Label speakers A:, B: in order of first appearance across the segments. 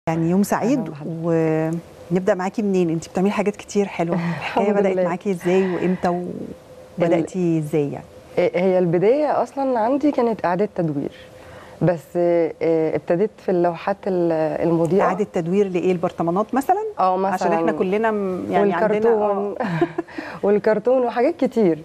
A: يعني يوم سعيد
B: أهلا بحضرتك.
A: ونبدا معاكي منين انت بتعملي حاجات كتير حلوه الحكايه
B: الحمد
A: بدات
B: لله.
A: معاكي ازاي وامتى وبداتي ازاي يعني
B: هي البداية أصلا عندي كانت إعادة تدوير بس آه، ابتديت في اللوحات ال- المضيئة
A: اعاده تدوير لايه البرطمانات مثلا
B: اه مثلا
A: عشان احنا كلنا م- يعني عندنا
B: والكرتون والكرتون وحاجات كتير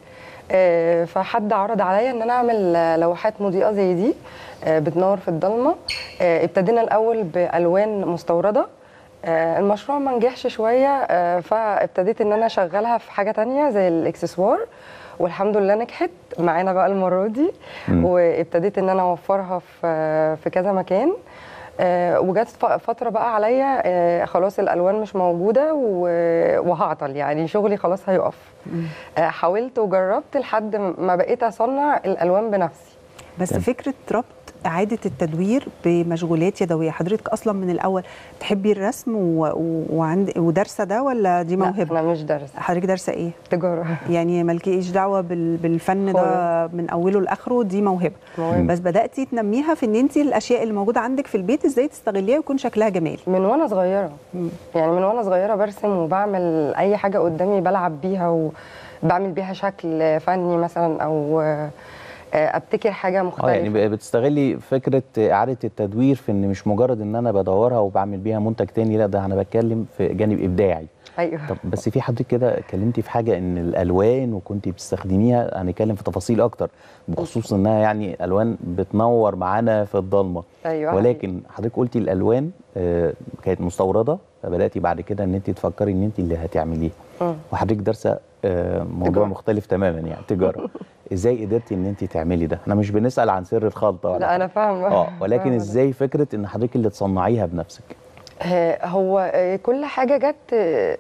B: آه، فحد عرض عليا ان انا اعمل آه، لوحات مضيئه زي دي آه، بتنور في الضلمه آه، ابتدينا الاول بالوان مستورده آه، المشروع ما نجحش شويه آه، فابتديت ان انا اشغلها في حاجه تانية زي الاكسسوار والحمد لله نجحت معانا بقى المره دي
C: مم.
B: وابتديت ان انا اوفرها في في كذا مكان آه، وجت ف- فتره بقى عليا آه، خلاص الالوان مش موجوده و- وهعطل يعني شغلي خلاص هيقف آه، حاولت وجربت لحد ما بقيت اصنع الالوان بنفسي
A: بس
C: تمام.
A: فكره ربط اعاده التدوير بمشغولات يدويه حضرتك اصلا من الاول بتحبي الرسم و... و... وعند ودارسه ده ولا دي
B: لا
A: موهبه
B: انا مش دارسه
A: حضرتك دارسه ايه
B: تجاره
A: يعني مالكيش دعوه بال... بالفن ده من اوله لاخره دي موهبه
B: موهبة.
A: بس بداتي تنميها في ان انت الاشياء اللي موجوده عندك في البيت ازاي تستغليها ويكون شكلها جمالي
B: من وانا صغيره
A: مم.
B: يعني من وانا صغيره برسم وبعمل اي حاجه قدامي بلعب بيها وبعمل بيها شكل فني مثلا او آه، ابتكر حاجه
C: اه
B: مختلفه
C: يعني ب- بتستغلي فكره اعاده التدوير في ان مش مجرد ان انا بدورها وبعمل بيها منتج تاني لا ده انا بتكلم في جانب ابداعي
B: ايوه
C: طب بس في حضرتك كده اتكلمتي في حاجه ان الالوان وكنتي بتستخدميها هنتكلم في تفاصيل اكتر بخصوص انها يعني الوان بتنور معانا في الضلمه
B: ايوه
C: ولكن حضرتك قلتي الالوان آه، كانت مستورده فبداتي بعد كده ان انت تفكري ان انت اللي هتعمليها
B: مم.
C: وحضرتك دارسه آه، موضوع
B: تجارة.
C: مختلف تماما يعني تجاره ازاي قدرتي ان انت تعملي ده احنا مش بنسال عن سر الخلطه ولا
B: لا
C: حاجة.
B: انا فاهمه
C: اه ولكن
B: فاهمة ده.
C: ازاي فكره ان حضرتك اللي تصنعيها بنفسك
B: آه، هو آه، كل حاجة جت آه،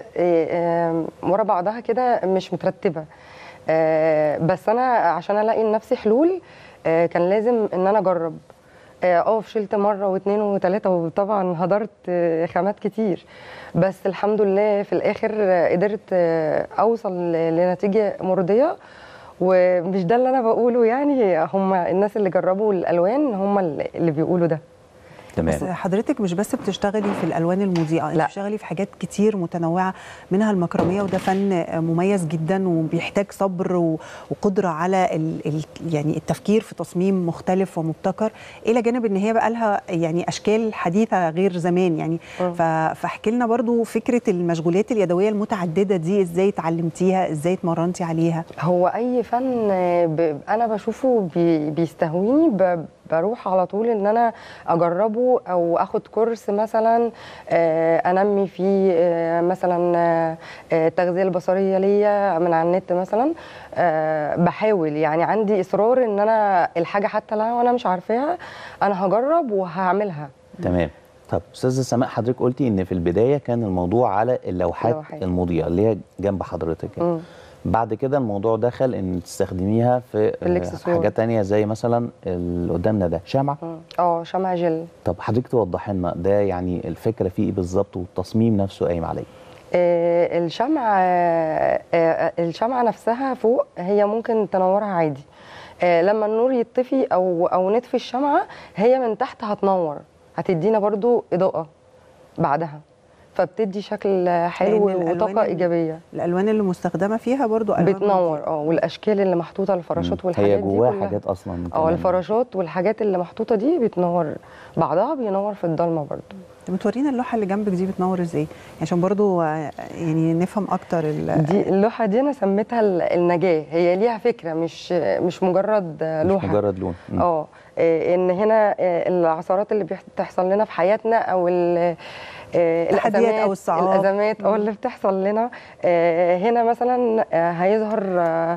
B: آه، ورا بعضها كده مش مترتبة آه، بس أنا عشان ألاقي لنفسي حلول آه، كان لازم إن أنا أجرب اه آه، فشلت مرة واثنين وثلاثة وطبعا هدرت آه، خامات كتير بس الحمد لله في الآخر آه، قدرت آه، أوصل ل- لنتيجة مرضية ومش ده اللي أنا بقوله يعني هم الناس اللي جربوا الألوان هم اللي اللي بيقولوا ده
C: تمام
A: بس حضرتك مش بس بتشتغلي في الالوان المضيئه انت
B: لا.
A: بتشتغلي في حاجات كتير متنوعه منها المكرميه وده فن مميز جدا وبيحتاج صبر و- وقدره على ال ال يعني التفكير في تصميم مختلف ومبتكر الى جانب ان هي بقى لها يعني اشكال حديثه غير زمان يعني
B: مم.
A: ف- فاحكي لنا برضو فكره المشغولات اليدويه المتعدده دي ازاي اتعلمتيها ازاي اتمرنتي عليها
B: هو اي فن ب... انا بشوفه بي... بيستهويني ب... بروح على طول ان انا اجربه او اخد كورس مثلا آه، انمي فيه آه، مثلا آه، آه، التغذيه البصريه ليا من على النت مثلا آه، بحاول يعني عندي اصرار ان انا الحاجه حتى لو انا مش عارفاها انا هجرب وهعملها
C: تمام طب استاذه سماء حضرتك قلتي ان في البدايه كان الموضوع على اللوحات
B: اللوحات.
C: المضيئه اللي هي جنب حضرتك يعني.
B: مم.
C: بعد كده الموضوع دخل ان تستخدميها في آه،
B: الإكسسوار.
C: حاجات تانية زي مثلا اللي قدامنا ده شمع
B: مم. اه شمع جل
C: طب حضرتك توضح لنا ده يعني الفكره فيه ايه بالظبط والتصميم نفسه قايم عليه
B: آه، الشمع آه، آه، الشمعة نفسها فوق هي ممكن تنورها عادي آه، لما النور يطفي او او نطفي الشمعة هي من تحت هتنور هتدينا برضو اضاءة بعدها فبتدي شكل حلو
A: لأن الألوان
B: وطاقة
A: ال-
B: ايجابية
A: الالوان اللي مستخدمه فيها برضو ألوان
B: بتنور اه والاشكال اللي محطوطة الفراشات
C: مم.
B: والحاجات
C: هي
B: دي
C: جواها
B: كلها.
C: حاجات اصلا
B: اه
C: كمان.
B: الفراشات والحاجات اللي محطوطة دي بتنور بعضها بينور في الضلمة برضو
A: طب بتورينا اللوحه اللي جنبك دي بتنور ازاي عشان برضو آه، يعني نفهم اكتر ال-
B: دي اللوحة دي أنا سميتها ال- النجاة هي ليها فكرة مش مش مجرد لوحة
C: مش مجرد لون مم.
B: اه إيه، ان هنا إيه، العثرات اللي بتحصل لنا في حياتنا او ال- إيه،
A: التحديات
B: الأزمات-
A: أو الصعاب.
B: الازمات او
A: مم.
B: اللي بتحصل لنا إيه، هنا مثلا آه، هيظهر آه،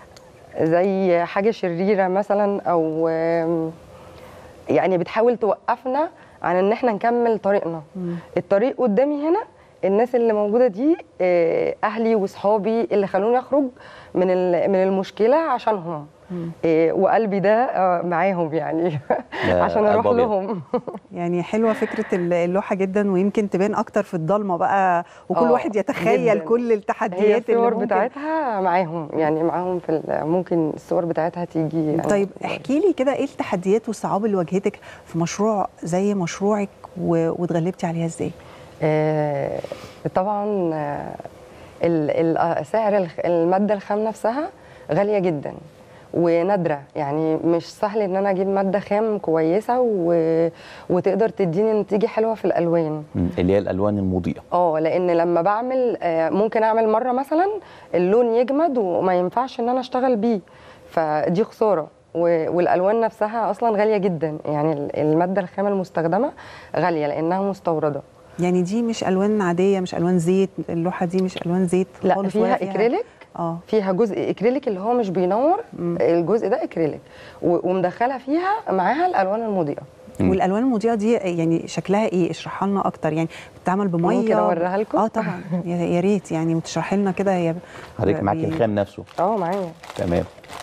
B: زي حاجه شريره مثلا او آم، يعني بتحاول توقفنا عن ان احنا نكمل طريقنا
A: مم.
B: الطريق قدامي هنا الناس اللي موجوده دي آه، اهلي واصحابي اللي خلوني اخرج من ال- من المشكله عشانهم
A: مم.
B: إيه، وقلبي ده آه، معاهم يعني
C: ده
B: عشان
C: قلب
B: اروح
C: أبيض.
B: لهم
A: يعني حلوه فكره ال- اللوحه جدا ويمكن تبان اكتر في الضلمه بقى وكل
B: آه،
A: واحد يتخيل
B: جداً.
A: كل
B: هي
A: التحديات
B: الصور
A: اللي ممكن
B: بتاعتها معاهم يعني معاهم في ال- ممكن الصور بتاعتها تيجي يعني
A: طيب احكي لي كده ايه التحديات والصعاب اللي واجهتك في مشروع زي مشروعك و- واتغلبتي عليها ازاي
B: آه، طبعا آه، ال- ال- آه، سعر الخ- الماده الخام نفسها غاليه جدا ونادره يعني مش سهل ان انا اجيب ماده خام كويسه و... وتقدر تديني نتيجه حلوه في الالوان
C: مم. اللي هي الالوان المضيئه
B: اه لان لما بعمل آه، ممكن اعمل مره مثلا اللون يجمد وما ينفعش ان انا اشتغل بيه فدي خساره و- والالوان نفسها اصلا غاليه جدا يعني ال- الماده الخام المستخدمه غاليه لانها مستورده
A: يعني دي مش الوان عاديه مش الوان زيت اللوحه دي مش الوان زيت
B: لا
A: خالص ولا
B: فيها اكريليك
A: اه
B: فيها جزء اكريليك اللي هو مش بينور الجزء ده اكريليك و- ومدخله فيها معاها الالوان المضيئه
C: مم.
A: والالوان المضيئه دي يعني شكلها ايه اشرحها لنا اكتر يعني بتتعمل بميه
B: ممكن أوريها لكم؟
A: اه طبعا يا يا ريت يعني وتشرحي لنا كده هي
C: حضرتك معاك
A: بي-
C: الخام نفسه
B: اه معايا
C: تمام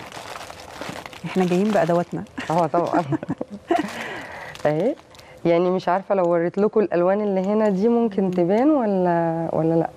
A: احنا جايين بادواتنا
B: اه طبعا اهي يعني مش عارفه لو وريت لكم الالوان اللي هنا دي ممكن تبان ولا ولا لا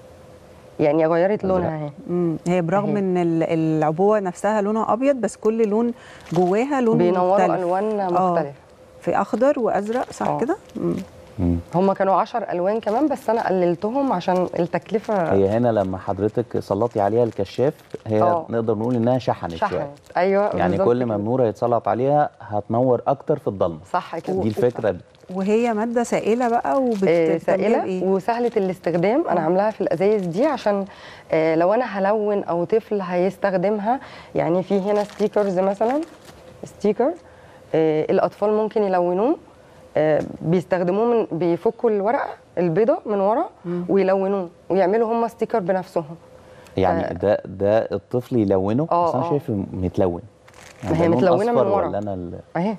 B: يعني غيرت لونها اهي
A: مم. هي برغم
B: أهي.
A: ان ال- العبوه نفسها لونها ابيض بس كل لون جواها لون
B: بينوروا
A: مختلف
B: الوان
A: آه.
B: مختلفه
A: في اخضر وازرق صح
B: آه.
A: كده مم.
C: مم.
B: هم كانوا 10 الوان كمان بس انا قللتهم عشان التكلفه
C: هي هنا لما حضرتك سلطي عليها الكشاف هي
B: آه.
C: نقدر نقول انها شحنت
B: شحنت
C: شويه
B: ايوه
C: يعني
B: بالظبط
C: كل ما
B: كده.
C: النوره يتسلط عليها هتنور اكتر في الضلمه
B: صح كده
C: دي الفكره
A: وهي ماده سائله بقى وبت
B: آه،
A: بتعمليها
B: سائله
A: بإيه؟
B: وسهله الاستخدام انا عاملاها في الازايز دي عشان آه، لو انا هلون او طفل هيستخدمها يعني في هنا ستيكرز مثلا ستيكر آه، الاطفال ممكن يلونوه آه، بيستخدموه من بيفكوا الورقه البيضه من ورا ويلونوه ويعملوا هم ستيكر بنفسهم
C: يعني
B: ف-
C: ده ده الطفل يلونه
B: آه،
C: بس انا
B: آه.
C: شايفه متلون
B: ما هي
C: ده لون
B: متلونة من
C: أصفر
B: ورا.
C: ولا انا ال...
B: اهي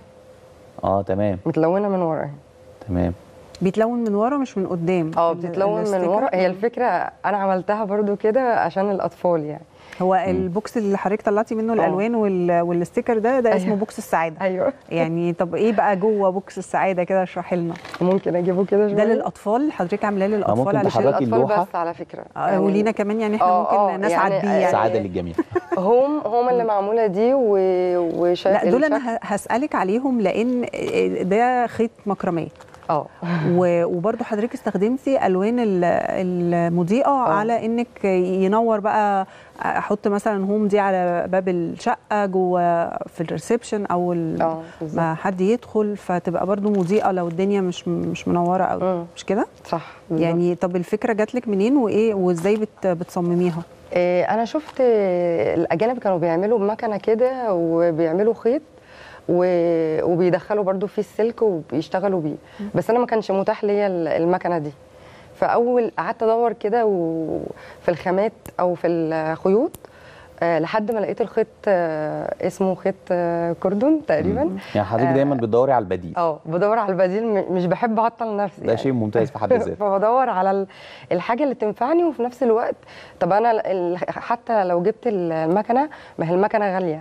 C: اه تمام
B: متلونه من ورا اهي
C: تمام
A: بيتلون من ورا مش من قدام
B: اه
A: ال-
B: بتتلون من
A: الستيكر.
B: ورا هي الفكره انا عملتها برضو كده عشان الاطفال يعني
A: هو البوكس اللي حضرتك طلعتي منه الالوان وال... والستيكر ده ده اسمه
B: أيوة.
A: بوكس السعاده
B: ايوه
A: يعني طب ايه بقى جوه بوكس السعاده كده اشرحي لنا
B: ممكن اجيبه كده شويه
A: ده للاطفال حضرتك عاملاه للاطفال
C: ممكن
A: علشان
C: تحركي
B: للاطفال
C: اللوحة.
B: بس على فكره
A: آه، ولينا كمان يعني احنا
B: آه، آه،
A: ممكن نسعد
B: يعني-
A: بيه يعني
C: سعاده للجميع
B: هم هم اللي معموله دي و... وشا...
A: لا دول
B: الشكل-
A: انا ه- هسالك عليهم لان ده خيط مكرميه
B: اه
A: و- وبرضو حضرتك استخدمتي الوان ال- المضيئه على انك ينور بقى احط مثلا هوم دي على باب الشقه جوه في الريسبشن او ال-
B: اه بالظبط
A: ما حد يدخل فتبقى برضو مضيئه لو الدنيا مش مش منوره قوي
B: مم.
A: مش كده
B: صح بالظبط.
A: يعني طب الفكره جات لك منين وايه وازاي بت بتصمميها
B: إيه انا شفت آه، الاجانب كانوا بيعملوا بمكنه كده وبيعملوا خيط و... وبيدخلوا برضو فيه السلك وبيشتغلوا بيه بس انا ما كانش متاح ليا ال- المكنه دي فاول قعدت ادور كده و... في الخامات او في الخيوط آه، لحد ما لقيت الخيط آه، اسمه خيط آه، كوردون تقريبا
C: يعني حضرتك دايما بتدوري على البديل
B: اه بدور على البديل م- مش بحب اعطل نفسي
C: ده شيء ممتاز في حد ذاته
B: فبدور على ال- الحاجه اللي تنفعني وفي نفس الوقت طب انا ال- ال- حتى لو جبت ال- المكنه ما هي المكنه غاليه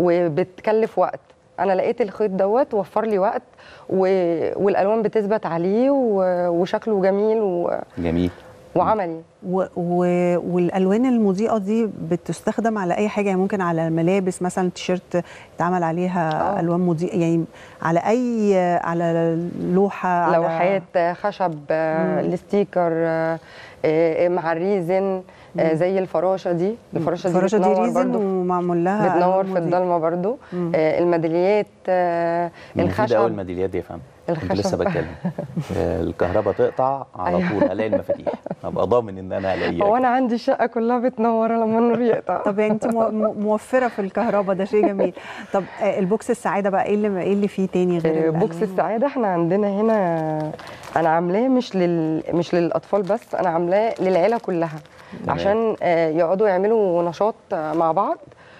B: وبتكلف وقت انا لقيت الخيط دوت وفر لي وقت و... والالوان بتثبت عليه و... وشكله جميل و...
C: جميل
B: وعملي
A: و و والالوان المضيئه دي بتستخدم على اي حاجه يعني ممكن على الملابس مثلا تيشيرت يتعمل عليها
B: آه.
A: الوان مضيئه يعني على اي على لوحه على-
B: لوحات خشب آه، الستيكر آه، آه، مع الريزن آه، زي الفراشه دي الفراشه دي
A: الفراشه دي
B: بتنور
A: ريزن
B: برضو
A: ومعمول لها
B: بتنور
A: ألوان
B: في
A: مضيئة.
B: الضلمه برضو آه، الميداليات آه،
C: مفيد قوي
B: الخشب
C: الميداليات دي يا فندم كنت
B: الخشب.
C: لسه بتكلم آه، الكهرباء تقطع على
B: أيوة.
C: طول الاقي المفاتيح ابقى ضامن ان انا الاقيها
B: هو انا عندي الشقه كلها بتنور لما النور يقطع
A: طب يعني انت مو- مو- موفره في الكهرباء ده شيء جميل طب آه، البوكس السعاده بقى ايه اللي ايه اللي فيه تاني غير
B: آه، بوكس
A: الألوان؟
B: السعاده احنا عندنا هنا انا عاملاه مش لل مش للاطفال بس انا عاملاه للعيله كلها
C: تمام.
B: عشان آه، يقعدوا يعملوا نشاط آه، مع بعض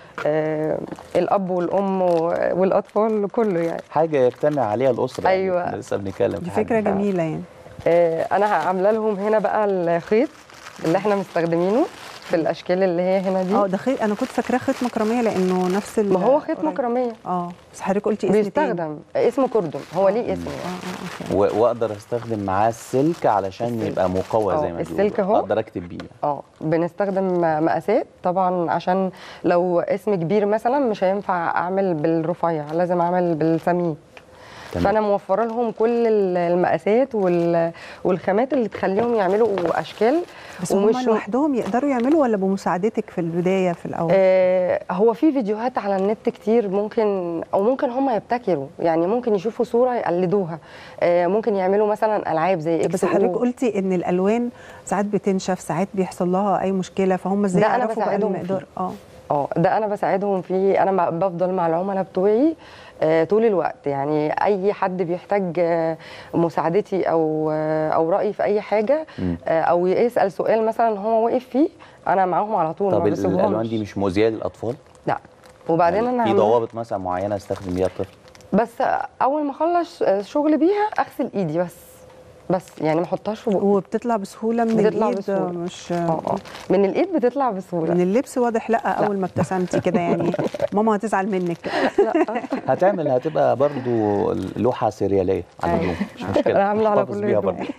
B: آه، الاب والام و- والاطفال كله يعني
C: حاجه يجتمع عليها الاسره يعني
B: أيوة.
C: إحنا لسه بنتكلم
A: دي
C: في حاجة.
A: فكره جميله يعني
B: آه، انا عامله لهم هنا بقى الخيط اللي احنا مستخدمينه في الاشكال اللي هي هنا دي
A: اه ده خيط انا كنت فاكراه خيط مكرميه لانه نفس ال-
B: ما هو خيط
A: قريب.
B: مكرميه
A: اه بس حضرتك قلتي اسم تاني
B: بيستخدم اسمه كوردون هو ليه اسم
A: اه
B: يعني.
A: اه اوكي
C: و- واقدر استخدم معاه السلك علشان
B: السلك.
C: يبقى مقوى زي
B: آه،
C: ما
B: السلك
C: بيقولوا.
B: أهو.
C: اقدر اكتب بيه
B: اه بنستخدم مقاسات طبعا عشان لو اسم كبير مثلا مش هينفع اعمل بالرفيع لازم اعمل بالسميك
C: تمام.
B: فانا موفره لهم كل ال- المقاسات وال- والخامات اللي تخليهم يعملوا اشكال
A: بس هم لوحدهم يقدروا يعملوا ولا بمساعدتك في البدايه في الاول
B: آه، هو في فيديوهات على النت كتير ممكن او ممكن هم يبتكروا يعني ممكن يشوفوا صوره يقلدوها آه، ممكن يعملوا مثلا العاب زي
A: بس
B: إكس
A: حضرتك
B: أو.
A: قلتي ان الالوان ساعات بتنشف ساعات بيحصل لها اي مشكله فهم ازاي
B: ده أنا
A: يعرفوا بقى
B: بساعدهم
A: المقدار اه
B: اه ده انا بساعدهم فيه انا مع- بفضل مع العملاء بتوعي آه، طول الوقت يعني اي حد بيحتاج آه، مساعدتي او آه، او رايي في اي حاجه
C: مم.
B: آه، او يسال سؤال مثلا هو واقف فيه انا معاهم على طول
C: طب
B: ما بسيبهمش.
C: الالوان دي مش مؤذيه للاطفال
B: لا وبعدين
C: يعني
B: انا
C: في
B: عاملة-
C: ضوابط مثلا معينه استخدم بيها الطفل
B: بس اول ما اخلص شغل بيها اغسل ايدي بس بس يعني ما احطهاش في بقي
A: وبتطلع بسهوله من
B: بتطلع
A: الايد
B: بسهولة.
A: مش
B: اه اه من الايد بتطلع
A: من
B: بسهوله
A: اللبس واضح لا اول ما ابتسمتي كده يعني ماما هتزعل منك
C: هتعمل هتبقى برضو لوحه سرياليه على
B: أيوة.
C: الهدوم مش مشكله
B: أنا عاملة على
C: احتفظ
B: كل
C: بيها
B: هدوم.
C: برضو.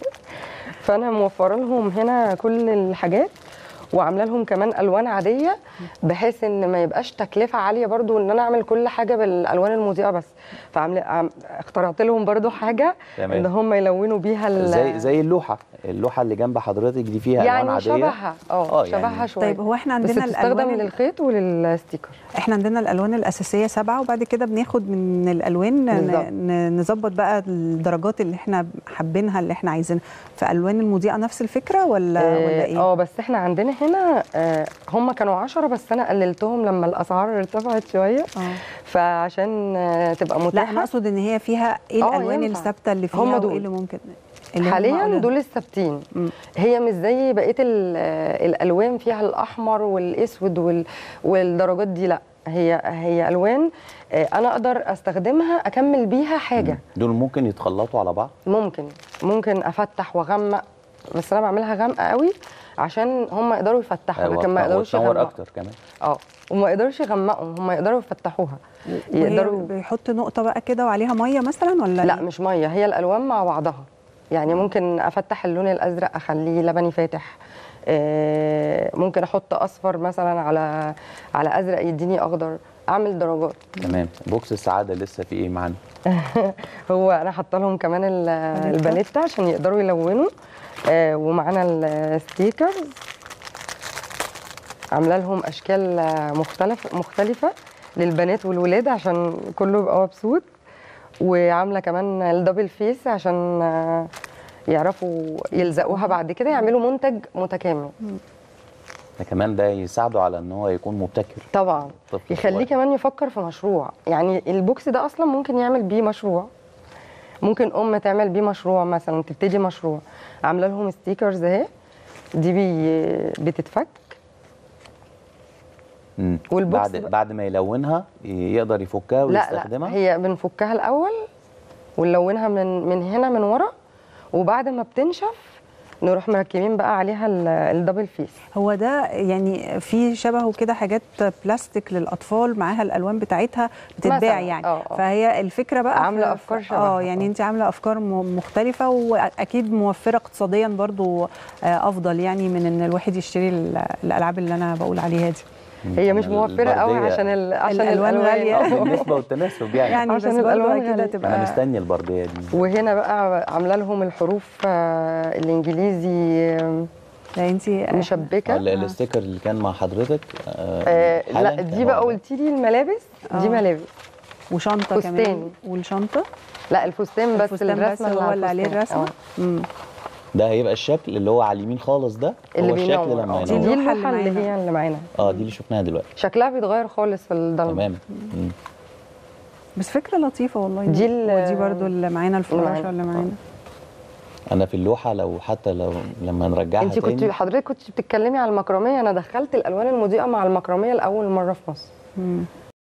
B: فانا موفره لهم هنا كل الحاجات وعامله لهم كمان الوان عاديه بحيث ان ما يبقاش تكلفه عاليه برضو ان انا اعمل كل حاجه بالالوان المضيئه بس فعامله عم- اخترعت لهم برضو حاجه
C: تمام.
B: ان هم يلونوا بيها ال-
C: زي زي اللوحه اللوحه اللي جنب حضرتك دي فيها الوان
B: يعني
C: عاديه
B: شبهها اه
C: آه، يعني-
B: شبهها شويه
A: طيب هو احنا
B: بس
A: عندنا
B: بتستخدم
A: الالوان
B: للخيط وللستيكر
A: احنا عندنا الالوان الاساسيه سبعه وبعد كده بناخد من الالوان
B: بالظبط.
A: ن- ن- نظبط بقى الدرجات اللي احنا حابينها اللي احنا عايزينها فالوان المضيئه نفس الفكره ولا ولا
B: اه
A: ايه
B: آه، بس احنا عندنا هنا آه هم كانوا عشرة بس انا قللتهم لما الاسعار ارتفعت شويه
A: اه
B: فعشان آه تبقى
A: لا
B: متاحه
A: انا اقصد ان هي فيها ايه
B: آه،
A: الالوان
B: ينفع.
A: الثابته اللي فيها
B: هم
A: وايه
B: دول.
A: اللي ممكن اللي هم
B: حاليا
A: معقولة؟
B: دول الثابتين
A: مم.
B: هي مش زي بقيه ال- آه، الالوان فيها الاحمر والاسود وال- والدرجات دي لا هي هي الوان آه، انا اقدر استخدمها اكمل بيها حاجه
C: دول ممكن يتخلطوا على بعض
B: ممكن ممكن افتح واغمق بس انا بعملها غامقه قوي عشان هم يقدروا يفتحوا لكن ما يقدروش
C: وتنور
B: يغمقوا
C: اكتر كمان
B: اه وما يقدروش يغمقوا هم يقدروا يفتحوها
A: وهي
B: يقدروا
A: بيحط نقطه بقى كده وعليها ميه مثلا ولا
B: لا
A: إيه؟
B: مش ميه هي الالوان مع بعضها يعني ممكن افتح اللون الازرق اخليه لبني فاتح آه، ممكن احط اصفر مثلا على على ازرق يديني اخضر اعمل درجات
C: تمام بوكس السعاده لسه في ايه معانا
B: هو انا حاطه لهم كمان ال-
A: باليتا.
B: الباليتا عشان يقدروا يلونوا آه، ومعانا الستيكرز عامله لهم اشكال آه، مختلفه مختلفه للبنات والولاد عشان كله يبقى مبسوط وعامله كمان الدبل فيس عشان آه، يعرفوا يلزقوها بعد كده يعملوا منتج متكامل
C: ده كمان ده يساعده على ان هو يكون مبتكر
B: طبعا
C: طفل
B: يخليه
C: صغير.
B: كمان يفكر في مشروع يعني البوكس ده اصلا ممكن يعمل بيه مشروع ممكن ام تعمل بيه مشروع مثلا تبتدي مشروع عامله لهم ستيكرز اهي دي بي بتتفك
C: مم.
B: والبوكس
C: بعد
B: بقى-
C: بعد ما يلونها يقدر يفكها
B: لا
C: ويستخدمها
B: لا هي بنفكها الاول ونلونها من من هنا من ورا وبعد ما بتنشف نروح مركبين بقى عليها ال- الدبل فيس
A: هو ده يعني في شبهه كده حاجات بلاستيك للاطفال معاها الالوان بتاعتها بتتباع
B: مثلاً،
A: يعني
B: آه، آه.
A: فهي الفكره بقى
B: عاملة
A: في-
B: أفكار
A: في- اه
B: شبهها،
A: يعني
B: آه.
A: انت عامله افكار م- مختلفه واكيد موفره اقتصاديا برضو آه، افضل يعني من ان الواحد يشتري ال- الالعاب اللي انا بقول عليها دي
B: هي مش
C: أنا
B: موفره قوي
C: البردية-
B: عشان ال- عشان
A: الألوان غالية.
C: اه بالنسبه والتناسب يعني,
A: يعني
B: عشان
A: بس برضو
B: الألوان
A: اكيد
B: غالية.
C: انا
A: هتبقى
C: مستني البرديه دي
B: وهنا بقى عامله لهم الحروف آه، الانجليزي آه،
A: لا انت
B: مشبكه
C: ال- الستيكر اللي كان مع حضرتك آه
B: آه
C: حالاً
B: لا
C: كان
B: دي
C: هو
B: بقى
C: ده.
B: قلتي لي الملابس دي
A: آه.
B: ملابس
A: وشنطه كمان
B: فستان.
A: والشنطه
B: لا الفستان بس
A: الفستان بس
B: الرسمه
A: هو اللي عليه
B: الفستان.
A: الرسمه
B: آه.
A: مم.
C: ده هيبقى الشكل اللي هو على اليمين خالص ده
B: اللي
C: هو الشكل
B: بينور
C: لما
B: آه.
A: دي
C: ينور
B: دي
A: اللوحة
B: اللوحه
A: اللي
B: اللي
A: معانا.
B: هي اللي معانا
C: اه دي اللي شفناها دلوقتي
B: شكلها بيتغير خالص في الضلمه
C: تمام مم.
A: بس فكره لطيفه والله
B: دي ال-
A: ودي برضو اللي معانا الفراشه
B: معانا.
A: اللي معانا
C: انا في اللوحه لو حتى لو لما نرجعها
B: انت كنت
C: تاني
B: حضرتك كنت بتتكلمي على المكرميه انا دخلت الالوان المضيئه مع المكرميه لاول مره في مصر
A: مم.